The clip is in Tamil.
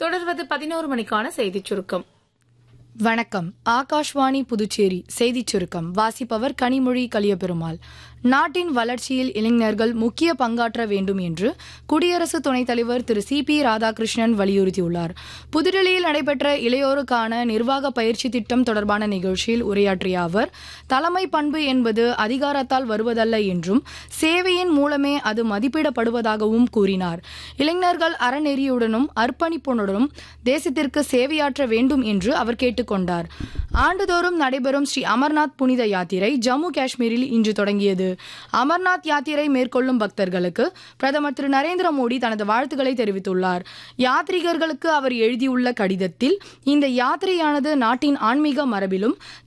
தொடர்வது பதினோரு மணிக்கான செய்திச் சுருக்கம் வணக்கம் ஆகாஷ்வாணி புதுச்சேரி செய்திச் சுருக்கம் வாசிப்பவர் கனிமொழி கலியபெருமாள் நாட்டின் வளர்ச்சியில் இளைஞர்கள் முக்கிய பங்காற்ற வேண்டும் என்று குடியரசு துணைத் தலைவர் திரு சி பி ராதாகிருஷ்ணன் வலியுறுத்தியுள்ளார் புதுடெல்லியில் நடைபெற்ற இளையோருக்கான நிர்வாக பயிற்சி திட்டம் தொடர்பான நிகழ்ச்சியில் உரையாற்றிய அவர் தலைமை பண்பு என்பது அதிகாரத்தால் வருவதல்ல என்றும் சேவையின் மூலமே அது மதிப்பிடப்படுவதாகவும் கூறினார் இளைஞர்கள் அறநெறியுடனும் அர்ப்பணிப்புடனும் தேசத்திற்கு சேவையாற்ற வேண்டும் என்று அவர் கேட்டுக்கொண்டார் ஆண்டுதோறும் நடைபெறும் ஸ்ரீ அமர்நாத் புனித யாத்திரை ஜம்மு காஷ்மீரில் இன்று தொடங்கியது அமர்நாத் யாத்திரை மேற்கொள்ளும் பக்தர்களுக்கு பிரதமர் திரு நரேந்திர மோடி தனது வாழ்த்துக்களை தெரிவித்துள்ளார் யாத்ரீகர்களுக்கு அவர் எழுதியுள்ள கடிதத்தில் இந்த யாத்திரையானது நாட்டின் ஆன்மீக மரபிலும்